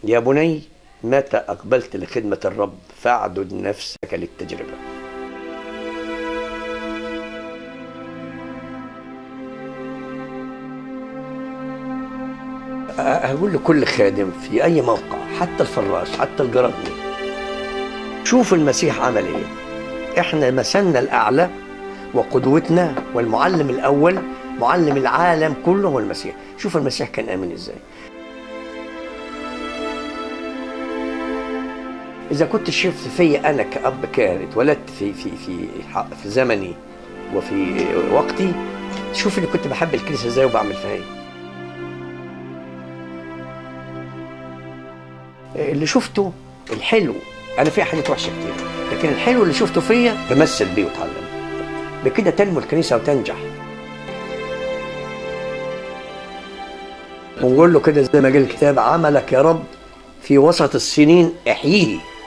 يا بني متى أقبلت لخدمة الرب فاعدد نفسك للتجربة أقول لكل خادم في أي موقع حتى الفراش حتى الجرادني شوف المسيح عمل إيه إحنا مثلنا الأعلى وقدوتنا والمعلم الأول معلم العالم كله هو المسيح شوف المسيح كان آمن إزاي إذا كنت شفت فيا أنا كأب كان اتولدت في في في في زمني وفي وقتي شوف إني كنت بحب الكنيسة إزاي وبعمل فيها إيه اللي شفته الحلو انا في حاجات وحشه كتير لكن الحلو اللي شفته فيا بمثل بيه واتعلم بكده تنمو الكنيسه وتنجح ونقول له كده زي ما قال الكتاب عملك يا رب في وسط السنين احييه